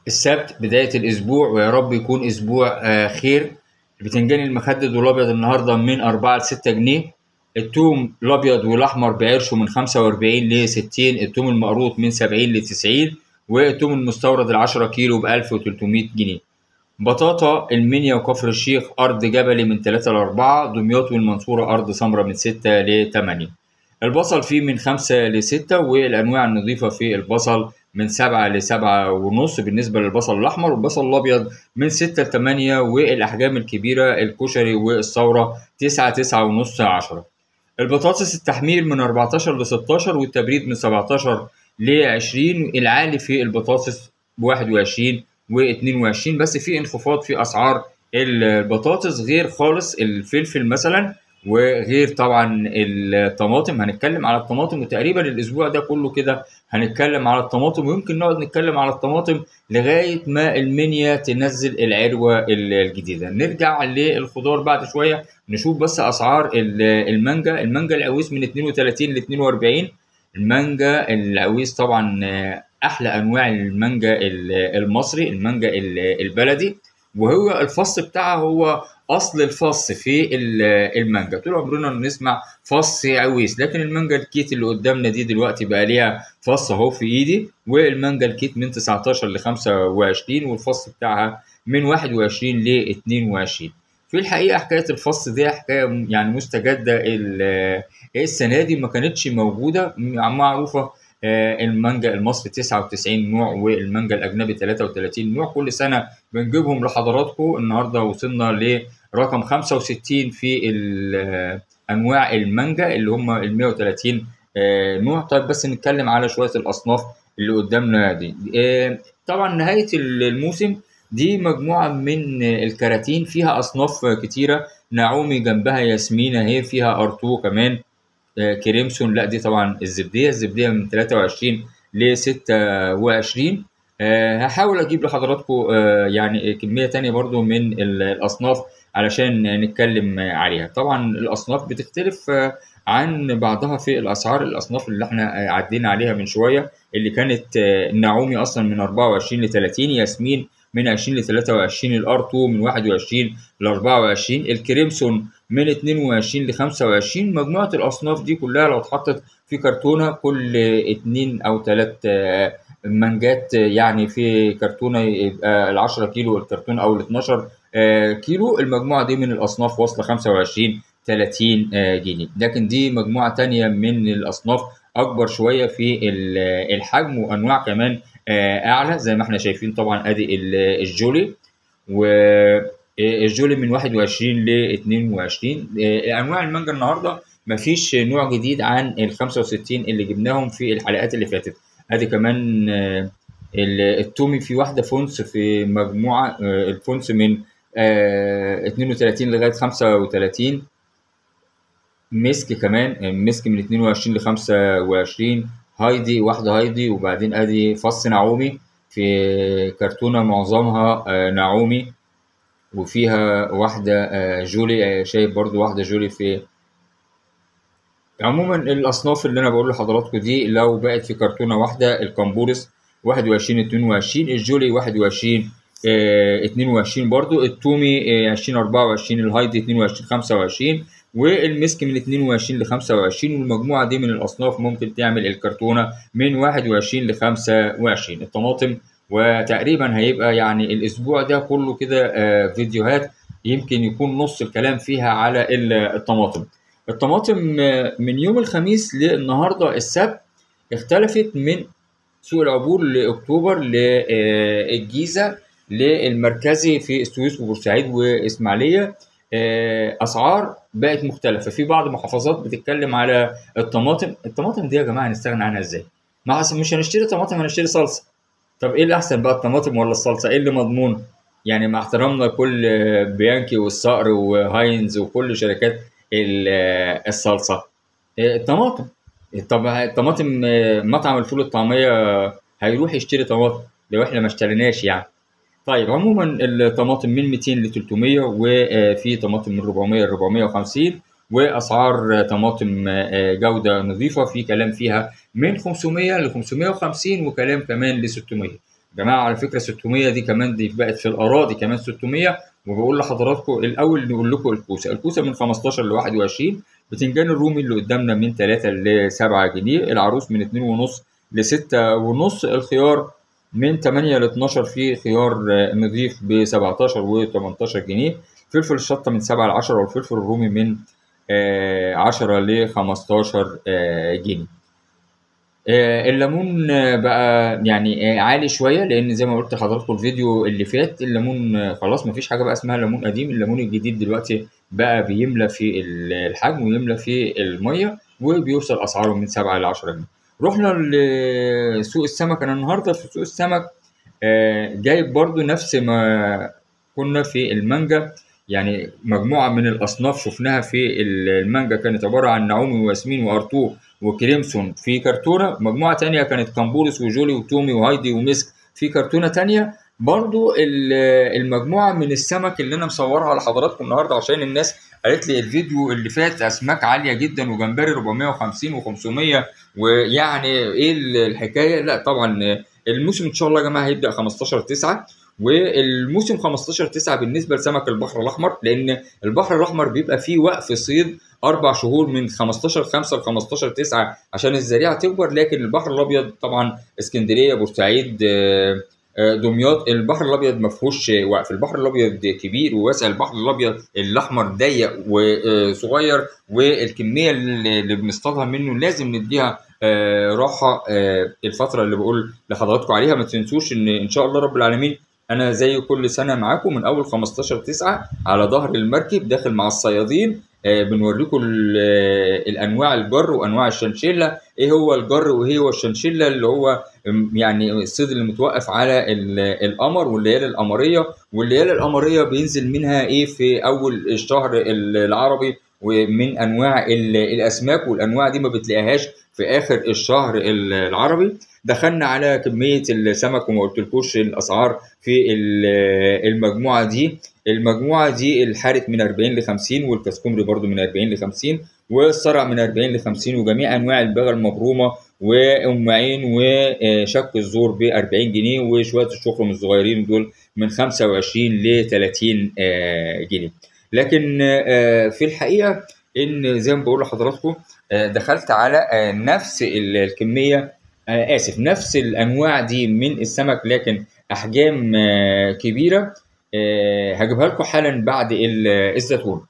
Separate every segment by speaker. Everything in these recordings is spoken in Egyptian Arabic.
Speaker 1: السبت بداية الأسبوع ويا رب يكون أسبوع آه، خير البتنجان المخدد والأبيض النهاردة من أربعة لستة جنيه التوم الأبيض والأحمر بعرشه من خمسة وأربعين لستين التوم المقروط من سبعين لتسعين والتوم المستورد العشرة كيلو بألف وتلتمية جنيه بطاطا المنيا وكفر الشيخ أرض جبلي من تلاتة لأربعة دمياط والمنصورة أرض سمرة من ستة لتمانية البصل فيه من خمسة لستة والأنواع النظيفة في البصل من سبعة لسبعة ونص بالنسبة للبصل الأحمر والبصل الأبيض من ستة لتمانية والأحجام الكبيرة الكشري والثورة تسعة تسعة ونص عشرة البطاطس التحمير من 14 ل 16 والتبريد من 17 ل 20 العالي في البطاطس 21 و22 بس في انخفاض في اسعار البطاطس غير خالص الفلفل مثلا وغير طبعا الطماطم هنتكلم على الطماطم وتقريبا الاسبوع ده كله كده هنتكلم على الطماطم ويمكن نقعد نتكلم على الطماطم لغايه ما المنيا تنزل العروه الجديده نرجع للخضار بعد شويه نشوف بس اسعار ال- المانجا المانجا العويس من 32 ل 42 المانجا العويس طبعا آه، احلى انواع المانجا ال- المصري المانجا ال- البلدي وهو الفص بتاعها هو اصل الفص في ال- المانجا طول عمرنا بنسمع فص عويس لكن المانجا الكيت اللي قدامنا دي دلوقتي بقى ليها فص اهو في ايدي والمانجا الكيت من 19 ل 25 والفص بتاعها من 21 ل 22 في الحقيقه حكايه الفص دي حكايه يعني مستجده ال- السنه دي ما كانتش موجوده م- معروفه آه، المانجا المصري 99 نوع والمانجا الاجنبي 33 نوع كل سنه بنجيبهم لحضراتكم النهارده وصلنا لرقم 65 في ال- آه، انواع المانجا اللي هم ال 130 آه، نوع طيب بس نتكلم على شويه الاصناف اللي قدامنا دي آه، طبعا نهايه الموسم دي مجموعه من الكراتين فيها اصناف كتيره نعومي جنبها ياسمين اهي فيها ارتو كمان آه، كريمسون لا دي طبعا الزبديه الزبديه من 23 ل 26 آه، هحاول اجيب لحضراتكم آه، يعني كميه تانية برضو من ال- الاصناف علشان نتكلم آه، عليها طبعا الاصناف بتختلف آه، عن بعضها في الاسعار الاصناف اللي احنا آه، عدينا عليها من شويه اللي كانت آه، النعومي اصلا من 24 ل 30 ياسمين من 20 ل 23 الار 2 من 21 ل 24 الكريمسون من 22 ل 25 مجموعة الأصناف دي كلها لو اتحطت في كرتونة كل اتنين أو تلات آه، منجات آه، يعني في كرتونة يبقى ال 10 كيلو الكرتون أو ال 12 آه، كيلو المجموعة دي من الأصناف واصلة 25 30 آه، جنيه لكن دي مجموعة تانية من الأصناف أكبر شوية في ال- الحجم وأنواع كمان آه، أعلى زي ما احنا شايفين طبعا أدي ال- الجولي والجولي من 21 ل 22 آه، انواع المانجا النهارده مفيش نوع جديد عن ال 65 اللي جبناهم في الحلقات اللي فاتت ادي كمان آه، ال- التومي في واحده فونس في مجموعه آه، الفونس من آه، 32 لغايه 35 مسك كمان آه، مسك من 22 ل 25 هايدي واحده هايدي وبعدين ادي فص نعومي في كرتونه معظمها آه، نعومي وفيها واحدة آه، جولي آه، شايف برضو واحدة جولي في عموما الأصناف اللي أنا بقول لحضراتكم دي لو بقت في كرتونة واحدة الكامبورس 21 22 الجولي 21 آه، 22 برضو التومي آه، 20 24 الهايدي 22 25 والمسك من 22 ل 25 والمجموعة دي من الأصناف ممكن تعمل الكرتونة من 21 ل 25 الطماطم وتقريبا هيبقى يعني الأسبوع ده كله كده آه، فيديوهات يمكن يكون نص الكلام فيها على ال- الطماطم الطماطم آه، من يوم الخميس للنهارده السبت اختلفت من سوق العبور لاكتوبر للجيزه للمركزي في السويس وبورسعيد واسماعيليه آه، اسعار بقت مختلفه في بعض المحافظات بتتكلم على الطماطم الطماطم دي يا جماعه هنستغنى عنها ازاي ما أصل مش هنشتري طماطم هنشتري صلصه طب ايه الاحسن بقى الطماطم ولا الصلصه ايه اللي مضمون يعني مع احترامنا كل آه، بيانكي والصقر وهاينز وكل شركات ال- آه، الصلصه آه، الطماطم طب الطماطم آه، مطعم الفول والطعميه هيروح يشتري طماطم لو احنا ما اشتريناش يعني طيب عموما الطماطم من 200 ل 300 وفي طماطم من 400 ل 450 واسعار طماطم آه، جوده نظيفه في كلام فيها من 500 ل 550 وكلام كمان ل 600 جماعه على فكره 600 دي كمان دي بقت في الاراضي كمان 600 وبقول لحضراتكم الاول نقول لكم الكوسه الكوسه من 15 ل 21 بتنجان الرومي اللي قدامنا من 3 ل 7 جنيه العروس من 2.5 ل 6.5 الخيار من 8 ل 12 في خيار نظيف ب 17 و 18 جنيه فلفل الشطه من 7 ل 10 والفلفل الرومي من 10 ل 15 جنيه الليمون بقى يعني عالي شويه لان زي ما قلت لحضراتكم الفيديو اللي فات الليمون خلاص مفيش حاجه بقى اسمها ليمون قديم الليمون الجديد دلوقتي بقى بيملى في الحجم ويملى في الميه وبيوصل اسعاره من 7 ل 10 جنيه رحنا لسوق السمك انا النهارده في سوق السمك جايب برضو نفس ما كنا في المانجا يعني مجموعه من الاصناف شفناها في المانجا كانت عباره عن نعومي وياسمين وارتو وكريمسون في كرتونه مجموعه تانية كانت كامبورس وجولي وتومي وهايدي ومسك في كرتونه تانية برضو المجموعه من السمك اللي انا مصورها لحضراتكم النهارده عشان الناس قالت لي الفيديو اللي فات اسماك عاليه جدا وجمبري 450 و500 ويعني ايه الحكايه لا طبعا الموسم ان شاء الله يا جماعه هيبدا 15 9 والموسم 15 9 بالنسبه لسمك البحر الاحمر لان البحر الاحمر بيبقى فيه وقف صيد اربع شهور من 15 5 ل 15 9 عشان الزريعه تكبر لكن البحر الابيض طبعا اسكندريه بورسعيد دمياط البحر الابيض ما فيهوش وقف البحر الابيض كبير وواسع البحر الابيض الاحمر ضيق وصغير والكميه اللي بنصطادها منه لازم نديها راحه الفتره اللي بقول لحضراتكم عليها ما تنسوش ان ان شاء الله رب العالمين انا زي كل سنه معاكم من اول 15 9 على ظهر المركب داخل مع الصيادين آه بنوريكم الانواع الجر وانواع الشنشله ايه هو الجر وايه هو الشنشله اللي هو يعني الصيد اللي متوقف على القمر والليالي القمريه والليالي القمريه بينزل منها ايه في اول الشهر العربي ومن انواع الاسماك والانواع دي ما بتلاقيهاش في اخر الشهر العربي دخلنا على كميه السمك وما قلتلكوش الاسعار في المجموعه دي المجموعه دي الحارت من 40 ل 50 والكسكمري برضو من 40 ل 50 والصرع من 40 ل 50 وجميع انواع البغل المبرومه وام عين وشك الزور ب 40 جنيه وشويه الشخرم الصغيرين دول من 25 ل 30 جنيه لكن في الحقيقه ان زي ما بقول لحضراتكم دخلت على نفس الكميه اسف نفس الانواع دي من السمك لكن احجام كبيره هجيبها لكم حالا بعد الزيتون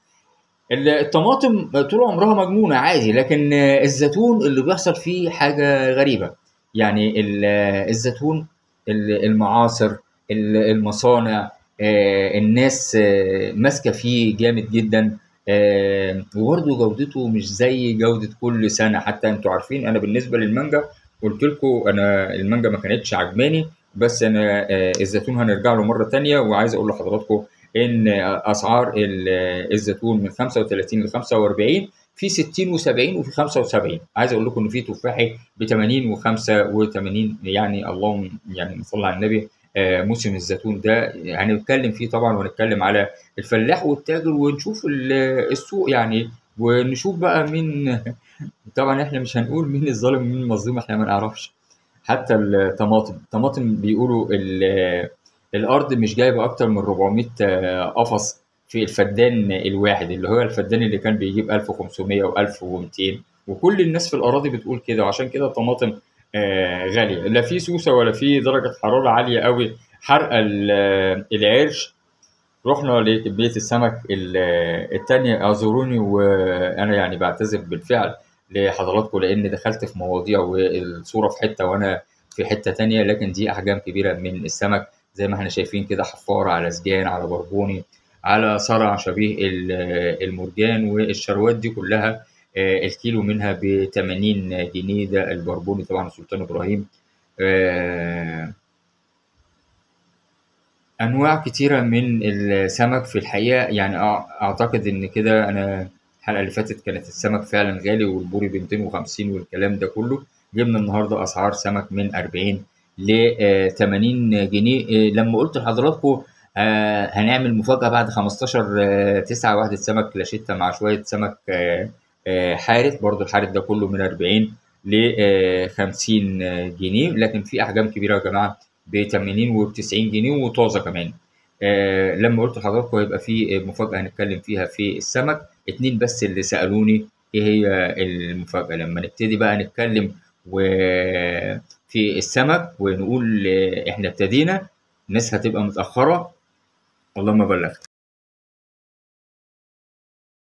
Speaker 1: الطماطم طول عمرها مجنونه عادي لكن الزيتون اللي بيحصل فيه حاجه غريبه يعني الزيتون المعاصر المصانع الناس ماسكه فيه جامد جدا وبرده جودته مش زي جوده كل سنه حتى انتوا عارفين انا بالنسبه للمانجا قلت لكم انا المانجا ما كانتش عجباني بس انا الزيتون هنرجع له مره تانية وعايز اقول لحضراتكم ان اسعار الزيتون من 35 ل 45 في 60 و70 وفي 75 عايز اقول لكم ان في تفاحي ب 80 و85 يعني اللهم يعني صلى على النبي موسم الزيتون ده هنتكلم يعني فيه طبعا ونتكلم على الفلاح والتاجر ونشوف السوق يعني ونشوف بقى مين طبعا احنا مش هنقول مين الظالم ومين المظلوم احنا ما نعرفش حتى الطماطم الطماطم بيقولوا الارض مش جايبه اكتر من 400 قفص في الفدان الواحد اللي هو الفدان اللي كان بيجيب 1500 و1200 وكل الناس في الاراضي بتقول كده وعشان كده الطماطم غاليه لا في سوسه ولا في درجه حراره عاليه قوي حرق العرش رحنا لكميه السمك التانية اعذروني وانا يعني بعتذر بالفعل لحضراتكم لان دخلت في مواضيع والصوره في حته وانا في حته تانية لكن دي احجام كبيره من السمك زي ما احنا شايفين كده حفاره على سجان على بربوني على صرع شبيه المرجان والشروات دي كلها الكيلو منها ب 80 جنيه ده البربوني طبعا سلطان ابراهيم انواع كتيره من السمك في الحقيقه يعني اعتقد ان كده انا الحلقه اللي فاتت كانت السمك فعلا غالي والبوري ب 250 والكلام ده كله جبنا النهارده اسعار سمك من 40 ل 80 جنيه لما قلت لحضراتكم هنعمل مفاجاه بعد 15 9 واحده سمك لاشيتا مع شويه سمك حارث برضو الحارث ده كله من 40 ل 50 جنيه لكن في احجام كبيره يا جماعه ب 80 وب 90 جنيه وطازه كمان آه لما قلت لحضراتكم هيبقى في مفاجاه هنتكلم فيها في السمك اتنين بس اللي سالوني ايه هي المفاجاه لما نبتدي بقى نتكلم وفي السمك ونقول آه، احنا ابتدينا الناس هتبقى متاخره اللهم بلغت